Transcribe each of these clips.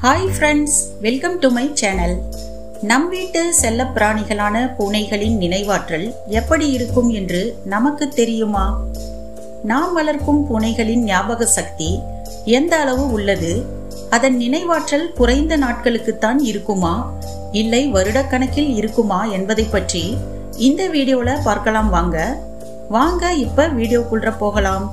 hi friends welcome to my channel நம் வீட்டு செல்லப் பிராணிகளான பூனைகளின் நினைவாற்றல் எப்படி இருக்கும் என்று நமக்கு தெரியுமா நாம் வளர்க்கும் பூனைகளின் ஞாபக சக்தி எந்த அளவு உள்ளது அதன் நினைவாற்றல் குறைந்த நாட்களுக்குத்தான் இருக்குமா இல்லை வருடக்கணக்கில் இருக்குமா என்பதை பற்றி இந்த வீடியோல பார்க்கலாம் வாங்க வாங்க இப்ப வீடியோக்குள்ள போகலாம்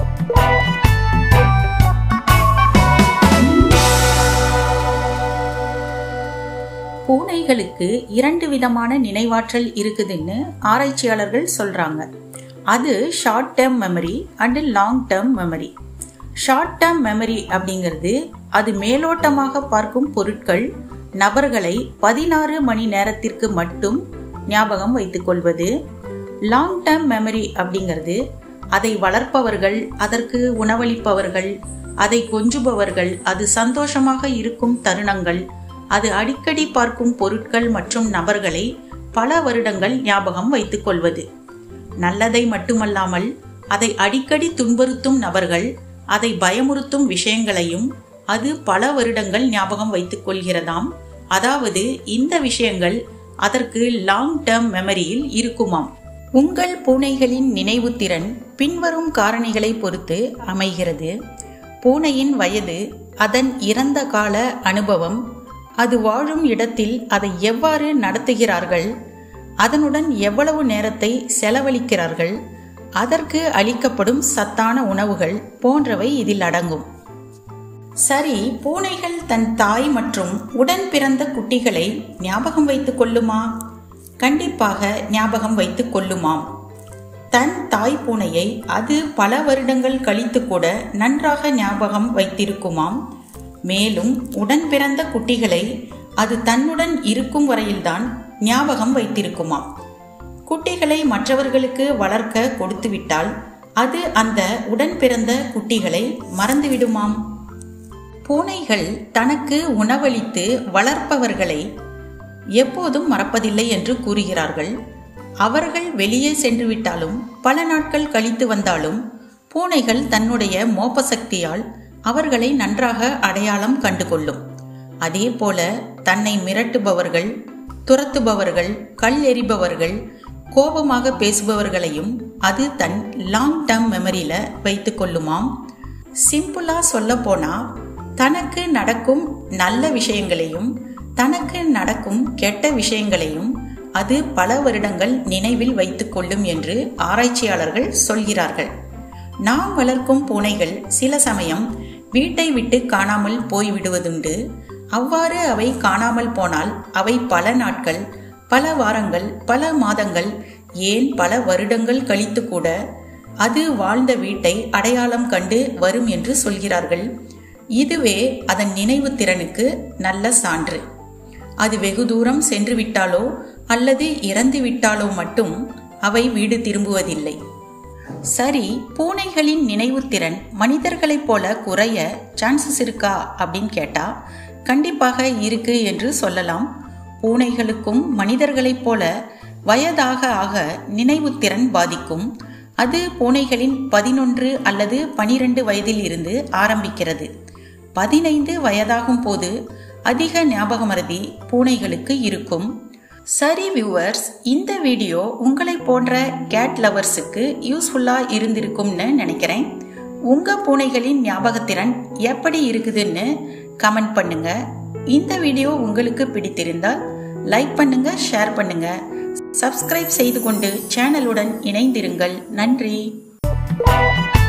பூனைகளுக்கு இரண்டு விதமான நினைவாற்றல் இருக்குதுன்னு ஆராய்ச்சியாளர்கள் சொல்றாங்க அது short term memory and long term memory short term memory அப்படிங்கிறது அது மேலோட்டமாக பார்க்கும் பொருட்கள் நபர்களை பதினாறு மணி நேரத்திற்கு மட்டும் ஞாபகம் வைத்துக் கொள்வது லாங் டேர்ம் மெமரி அப்படிங்கிறது அதை வளர்ப்பவர்கள் அதற்கு உணவளிப்பவர்கள் அதை கொஞ்சுபவர்கள் அது சந்தோஷமாக இருக்கும் தருணங்கள் அது அடிக்கடி பார்க்கும் பொருட்கள் மற்றும் நபர்களை பல வருடங்கள் ஞாபகம் வைத்துக் கொள்வது நல்லதை மட்டுமல்லாமல் அதை அடிக்கடி துன்புறுத்தும் நபர்கள் அதை பயமுறுத்தும் விஷயங்களையும் அது பல வருடங்கள் ஞாபகம் வைத்துக் கொள்கிறதாம் அதாவது இந்த விஷயங்கள் அதற்கு லாங் டேர்ம் மெமரியில் இருக்குமாம் உங்கள் பூனைகளின் நினைவு திறன் பின்வரும் காரணிகளை பொறுத்து அமைகிறது பூனையின் வயது அதன் இறந்த கால அனுபவம் அது வாழும் இடத்தில் அதை எவ்வாறு நடத்துகிறார்கள் அதனுடன் எவ்வளவு நேரத்தை செலவழிக்கிறார்கள் அதற்கு அளிக்கப்படும் சத்தான உணவுகள் போன்றவை இதில் அடங்கும் சரி பூனைகள் தன் தாய் மற்றும் உடன் பிறந்த குட்டிகளை ஞாபகம் வைத்துக் கொள்ளுமா கண்டிப்பாக ஞாபகம் வைத்துக் கொள்ளுமாம் தன் தாய் பூனையை அது பல வருடங்கள் கழித்து கூட நன்றாக ஞாபகம் வைத்திருக்குமாம் மேலும் உடன் பிறந்த குட்டிகளை அது தன்னுடன் இருக்கும் வரையில்தான் ஞாபகம் வைத்திருக்குமாம் குட்டிகளை மற்றவர்களுக்கு வளர்க்க கொடுத்துவிட்டால் அது அந்த உடன் பிறந்த குட்டிகளை மறந்துவிடுமாம் பூனைகள் தனக்கு உணவளித்து வளர்ப்பவர்களை எப்போதும் மறப்பதில்லை என்று கூறுகிறார்கள் அவர்கள் வெளியே சென்று விட்டாலும் பல நாட்கள் கழித்து வந்தாலும் பூனைகள் தன்னுடைய மோப்ப சக்தியால் அவர்களை நன்றாக அடையாளம் கண்டுகொள்ளும் அதே போல தன்னை மிரட்டுபவர்கள் துரத்துபவர்கள் கல் எறிபவர்கள் கோபமாக பேசுபவர்களையும் அது தன் லாங் டேர்ம் மெமரியில வைத்து கொள்ளுமாம் சிம்பிளா சொல்ல போனா தனக்கு நடக்கும் நல்ல விஷயங்களையும் தனக்கு நடக்கும் கெட்ட விஷயங்களையும் அது பல வருடங்கள் நினைவில் வைத்துக் கொள்ளும் என்று ஆராய்ச்சியாளர்கள் சொல்கிறார்கள் நாம் வளர்க்கும் பூனைகள் சில சமயம் வீட்டை விட்டு காணாமல் போய்விடுவதுண்டு அவ்வாறு அவை காணாமல் போனால் அவை பல நாட்கள் பல வாரங்கள் பல மாதங்கள் ஏன் பல வருடங்கள் கழித்து கூட அது வாழ்ந்த வீட்டை அடையாளம் கண்டு வரும் என்று சொல்கிறார்கள் இதுவே அதன் நினைவு திறனுக்கு நல்ல சான்று அது வெகு தூரம் சென்று விட்டாலோ அல்லது இறந்து விட்டாலோ மட்டும் அவை வீடு திரும்புவதில்லை சரி பூனைகளின் நினைவுத்திறன் மனிதர்களைப் போல குறைய சான்சஸ் இருக்கா அப்படின்னு கேட்டா கண்டிப்பாக இருக்கு என்று சொல்லலாம் பூனைகளுக்கும் மனிதர்களைப் போல வயதாக ஆக நினைவுத்திறன் பாதிக்கும் அது பூனைகளின் பதினொன்று அல்லது பனிரெண்டு வயதில் இருந்து ஆரம்பிக்கிறது பதினைந்து வயதாகும் போது அதிக ஞாபக மறதி பூனைகளுக்கு இருக்கும் சரி வியூவர்ஸ் இந்த வீடியோ உங்களை போன்ற கேட் லவர்ஸுக்கு யூஸ்ஃபுல்லாக இருந்திருக்கும்னு நினைக்கிறேன் உங்கள் பூனைகளின் ஞாபகத்திறன் எப்படி இருக்குதுன்னு கமெண்ட் பண்ணுங்க இந்த வீடியோ உங்களுக்கு பிடித்திருந்தால் லைக் பண்ணுங்க ஷேர் பண்ணுங்க சப்ஸ்கிரைப் செய்து கொண்டு சேனலுடன் இணைந்திருங்கள் நன்றி